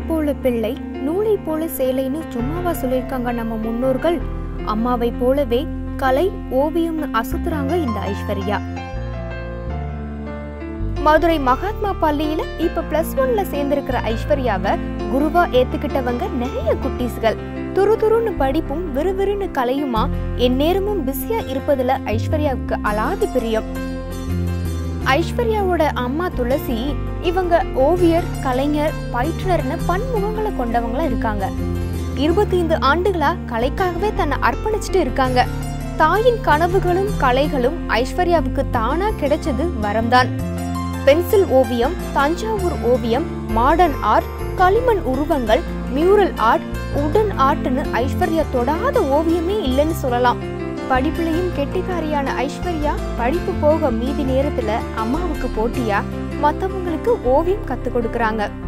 போல பிள்ளை நூலை போல சேலைன்னு சும்மாவா சொல்லியிருக்காங்க நம்ம முன்னோர்கள் அம்மாவை போலவே கலை ஓவியம்னு அசுத்துறாங்க இந்த ஐஸ்வர்யா மதுரை மகாத்மா பள்ளியில இப்ப பிளஸ் ஒன்ல சேர்ந்திருக்கிற ஐஸ்வர்யாவை குருவா ஏத்துக்கிட்டவங்க நிறைய குட்டீஸ்கள் துருதுருன்னு படிப்பும் விறுவிறுன்னு கலையுமா எந்நேரமும் பிஸியா இருப்பதுல ஐஸ்வர்யாவுக்கு அலாதி பிரியம் ஐஸ்வர்யாவோட அம்மா துளசி இவங்க ஓவியர் கலைஞர் பயிற்றுனர்னு பன்முகங்களை கொண்டவங்களா இருக்காங்க இருபத்தைந்து ஆண்டுகளா கலைக்காகவே தன்னை அர்ப்பணிச்சுட்டு இருக்காங்க தாயின் கனவுகளும் கலைகளும் ஐஸ்வர்யாவுக்கு தானா கிடைச்சது வரம்தான் பென்சில் ஓவியம் தஞ்சாவூர் ஓவியம் மாடர்ன் ஆர்ட் களிமண் உருவங்கள் மியூரல் ஆர்ட் உடன் ஆர்ட்னு ஐஸ்வர்யா தொடாத ஓவியமே இல்லைன்னு சொல்லலாம் படிப்புலையும் கெட்டிக்காரியான ஐஸ்வர்யா படிப்பு போக மீதி நேரத்துல அம்மாவுக்கு போட்டியா மத்தவங்களுக்கு ஓவியம் கத்து கொடுக்கறாங்க